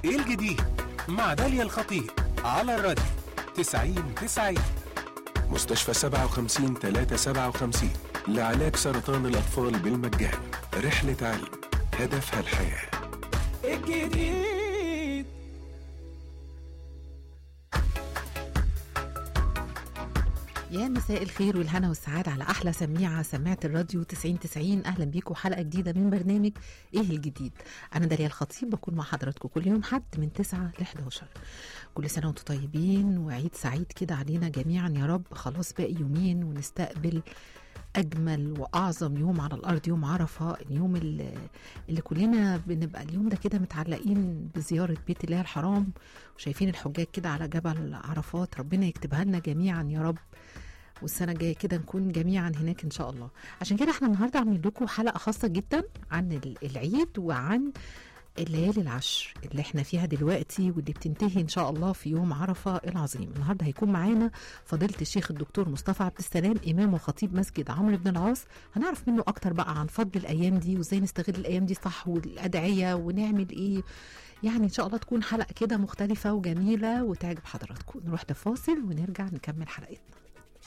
ايه الجديد مع داليا الخطيب على الراديو 90 90 مستشفى 57 357 لعلاج سرطان الأطفال بالمجان رحلة علم هدفها الحياة الجديد يا مساء الخير والهنا والسعادة على أحلى سميعة سماعة الراديو 90 90 أهلا بيكم حلقة جديدة من برنامج إيه الجديد أنا داليا الخطيب بكون مع حضراتكم كل يوم حد من 9 ل 11 كل سنة وانتم طيبين وعيد سعيد كده علينا جميعا يا رب خلاص باقي يومين ونستقبل أجمل وأعظم يوم على الأرض يوم عرفة اليوم اللي, اللي كلنا بنبقى اليوم ده كده متعلقين بزيارة بيت الله الحرام وشايفين الحجاج كده على جبل عرفات ربنا يكتبها لنا جميعا يا رب والسنة الجاية كده نكون جميعا هناك إن شاء الله عشان كده احنا النهاردة عاملين لكم حلقة خاصة جدا عن ال- العيد وعن الليالي العشر اللي احنا فيها دلوقتي واللي بتنتهي ان شاء الله في يوم عرفه العظيم النهارده هيكون معانا فضيله الشيخ الدكتور مصطفى عبد السلام امام وخطيب مسجد عمرو بن العاص هنعرف منه اكتر بقى عن فضل الايام دي وازاي نستغل الايام دي صح والادعيه ونعمل ايه يعني ان شاء الله تكون حلقه كده مختلفه وجميله وتعجب حضراتكم نروح لفاصل ونرجع نكمل حلقتنا